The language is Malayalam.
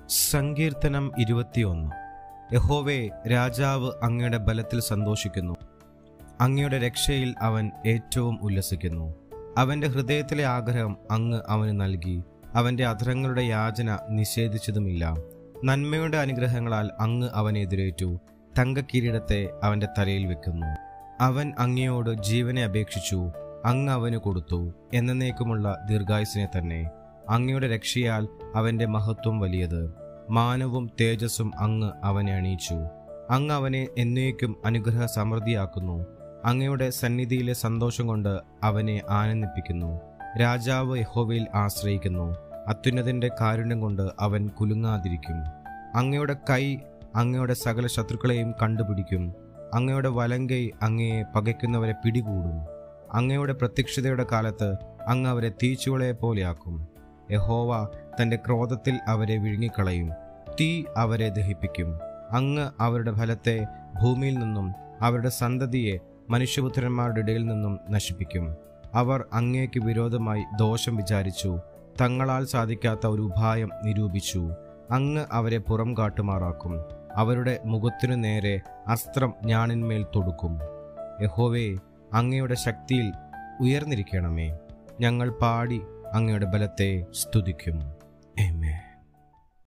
സങ്കീർത്തനം ഇരുപത്തിയൊന്ന് യഹോവേ രാജാവ് അങ്ങയുടെ ബലത്തിൽ സന്തോഷിക്കുന്നു അങ്ങയുടെ രക്ഷയിൽ അവൻ ഏറ്റവും ഉല്ലസിക്കുന്നു അവന്റെ ഹൃദയത്തിലെ ആഗ്രഹം അങ്ങ് അവന് നൽകി അവന്റെ അധരങ്ങളുടെ യാചന നിഷേധിച്ചതുമില്ല നന്മയുടെ അനുഗ്രഹങ്ങളാൽ അങ്ങ് അവനെ എതിരേറ്റു തങ്കക്കിരീടത്തെ അവന്റെ തലയിൽ വെക്കുന്നു അവൻ അങ്ങയോട് ജീവനെ അപേക്ഷിച്ചു അങ്ങ് അവന് കൊടുത്തു എന്നേക്കുമുള്ള ദീർഘായുസിനെ തന്നെ അങ്ങയുടെ രക്ഷയാൽ അവന്റെ മഹത്വം വലിയത് മാനവും തേജസ്സും അങ്ങ് അവനെ അണിയിച്ചു അങ്ങ് അവനെ എന്നേക്കും അനുഗ്രഹ സമൃദ്ധിയാക്കുന്നു അങ്ങയുടെ സന്നിധിയിലെ സന്തോഷം കൊണ്ട് അവനെ ആനന്ദിപ്പിക്കുന്നു രാജാവ് യഹോവയിൽ ആശ്രയിക്കുന്നു അത്യുന്നതിന്റെ കാരുണ്യം കൊണ്ട് അവൻ കുലുങ്ങാതിരിക്കും അങ്ങയുടെ കൈ അങ്ങയുടെ സകല ശത്രുക്കളെയും കണ്ടുപിടിക്കും അങ്ങയുടെ വലങ്കൈ അങ്ങയെ പകയ്ക്കുന്നവരെ പിടികൂടും അങ്ങയുടെ പ്രത്യക്ഷതയുടെ കാലത്ത് അങ്ങ് അവരെ തീച്ചുളയെ പോലെയാക്കും യഹോവ തന്റെ ക്രോധത്തിൽ അവരെ വിഴുങ്ങിക്കളയും തീ അവരെ ദഹിപ്പിക്കും അങ്ങ് അവരുടെ ഫലത്തെ ഭൂമിയിൽ നിന്നും അവരുടെ സന്തതിയെ മനുഷ്യപുത്രന്മാരുടെ ഇടയിൽ നിന്നും നശിപ്പിക്കും അവർ അങ്ങേക്ക് വിരോധമായി ദോഷം വിചാരിച്ചു തങ്ങളാൽ സാധിക്കാത്ത ഒരു ഉപായം നിരൂപിച്ചു അങ്ങ് അവരെ പുറം കാട്ടുമാറാക്കും അവരുടെ മുഖത്തിനു നേരെ അസ്ത്രം ഞാണിന്മേൽ തൊടുക്കും യഹോവേ അങ്ങയുടെ ശക്തിയിൽ ഉയർന്നിരിക്കണമേ ഞങ്ങൾ പാടി അങ്ങയുടെ ബലത്തെ സ്തുതിക്കും Amen.